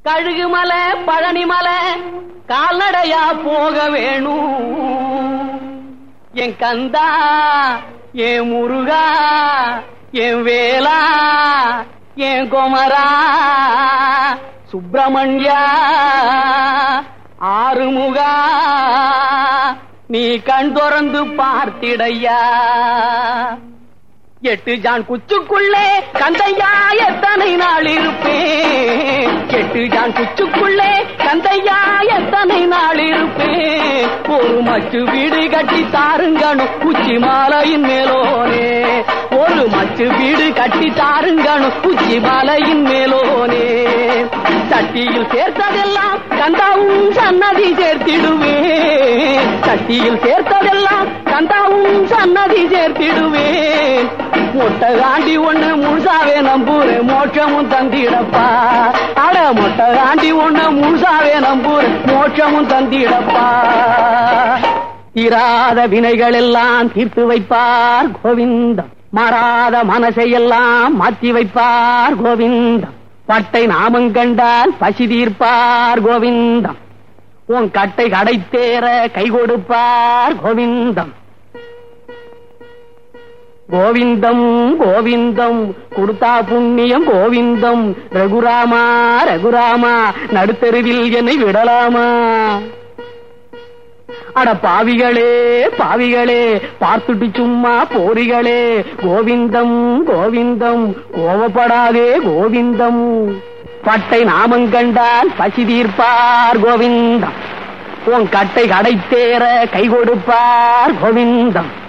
கழுகு மலை பழனி மலை கால்நடையா போக வேணும் என் கந்தா என் முருகா என் வேலா என் குமரா சுப்பிரமணியா ஆறுமுகா நீ கண் திறந்து பார்த்திடையா எட்டு ஜான் குச்சுக்குள்ளே கந்தையா எத்தனை நாள் இருப்பேன் எட்டு ஜான் குச்சுக்குள்ளே கந்தையா எத்தனை நாள் இருப்பேன் ஒரு மச்சு வீடு கட்டி தாருங்கணும் உச்சி மாலையின் மேலோனே ஒரு மச்சு வீடு கட்டி தாருங்கணும் உச்சி மாலையின் மேலோனே சட்டியில் சேர்த்ததெல்லாம் கந்தாவும் சன்னதி சேர்த்திடுவேன் சட்டியில் சேர்த்ததெல்லாம் கந்தாவும் சன்னதி சேர்த்திடுவேன் மொட்டை காண்டி ஒண்ணு முழுசாவே நம்பூரே மோட்சமும் தந்திடப்பா அட மொட்டை காண்டி ஒண்ணு முழுசாவே நம்பூரே மோட்சமும் தந்திடப்பா தீராத வினைகள் எல்லாம் தீர்த்து வைப்பார் கோவிந்தம் மாறாத மனசையெல்லாம் மாற்றி வைப்பார் கோவிந்தம் பட்டை நாமம் கண்டால் பசி தீர்ப்பார் கோவிந்தம் உன் கட்டை கடைத்தேற கை கொடுப்பார் கோவிந்தம் கோவிந்தம் கோவிந்தம் கொடுத்தா புண்ணியம் கோவிந்தம் ரகுராமா ரகுராமா நடுத்தருவில் என்னை விடலாமா அட பாவிகளே பாவிகளே பார்த்துட்டு சும்மா போரிகளே கோவிந்தம் கோவிந்தம் கோவப்படாதே கோவிந்தம் பட்டை நாமம் கண்டால் பசி தீர்ப்பார் கோவிந்தம் உன் கட்டை கடைத்தேற கை கொடுப்பார் கோவிந்தம்